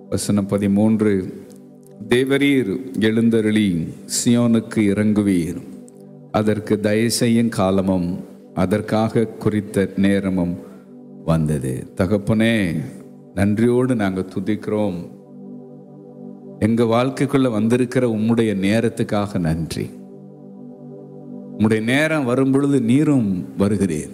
வசனம் பதிமூன்று தேவரீர் எழுந்தருளி சியோனுக்கு இறங்குவீர் அதற்கு தயவு செய்யும் காலமும் அதற்காக குறித்த நேரமும் வந்தது தகப்பனே நன்றியோடு நாங்கள் துதிக்கிறோம் எங்க வாழ்க்கைக்குள்ள வந்திருக்கிற உம்முடைய நேரத்துக்காக நன்றி உம்முடைய நேரம் வரும் பொழுது நீரும் வருகிறேன்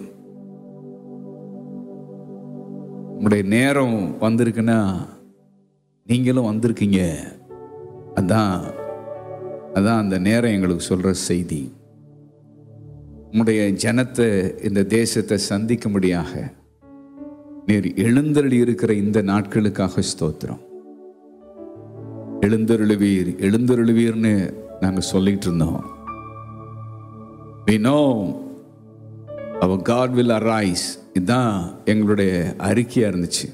உம்முடைய நேரம் வந்திருக்குன்னா நீங்களும் வந்திருக்கீங்க அதான் அதான் அந்த நேரம் எங்களுக்கு சொல்ற செய்தி உம்முடைய ஜனத்தை இந்த தேசத்தை சந்திக்கும்படியாக நீர் எழுந்தருளி இருக்கிற இந்த நாட்களுக்காக ஸ்தோத்திரம் எழுந்தருளுவீர் எழுந்தருளுவீர்னு நாங்க சொல்லிட்டு இருந்தோம் we know our God will arise இதுதான் எங்களுடைய அறிக்கையா இருந்துச்சு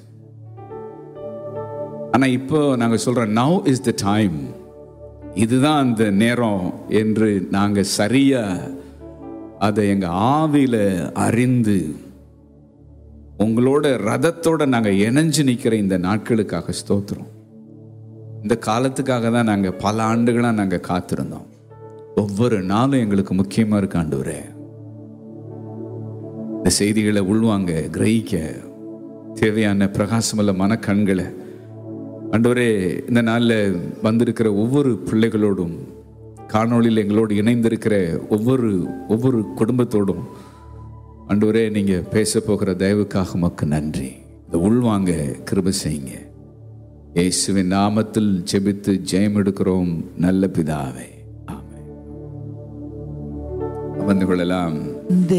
ஆனா இப்போ நாங்க சொல்றோம் now is the time இதுதான் அந்த நேரம் என்று நாங்க சரியா அதை எங்க ஆவியில அறிந்து உங்களோட ரதத்தோட நாங்க இணைஞ்சு நிக்கிற இந்த நாட்களுக்காக ஸ்தோத்திரம் இந்த காலத்துக்காக தான் நாங்க பல ஆண்டுகளா நாங்க காத்திருந்தோம் ஒவ்வொரு நாளும் எங்களுக்கு முக்கியமா இருக்கு ஆண்டவரே இந்த செய்திகளை உள்வாங்க கிரகிக்க தேவையான பிரகாசமுள்ள மனக்கண்களை ஆண்டவரே இந்த நாளில் வந்திருக்கிற ஒவ்வொரு பிள்ளைகளோடும் காணொளியில் எங்களோடு இணைந்திருக்கிற ஒவ்வொரு ஒவ்வொரு குடும்பத்தோடும் ஆண்டவரே நீங்க பேச போகிற தயவுக்காக மக்கு நன்றி இந்த உள்வாங்க கிருப செய்யுங்க இயேசுவின் நாமத்தில் ஜெபித்து ஜெயம் எடுக்கிறோம் நல்ல பிதாவே ஆமென் அமர்ந்து கொள்ளலாம்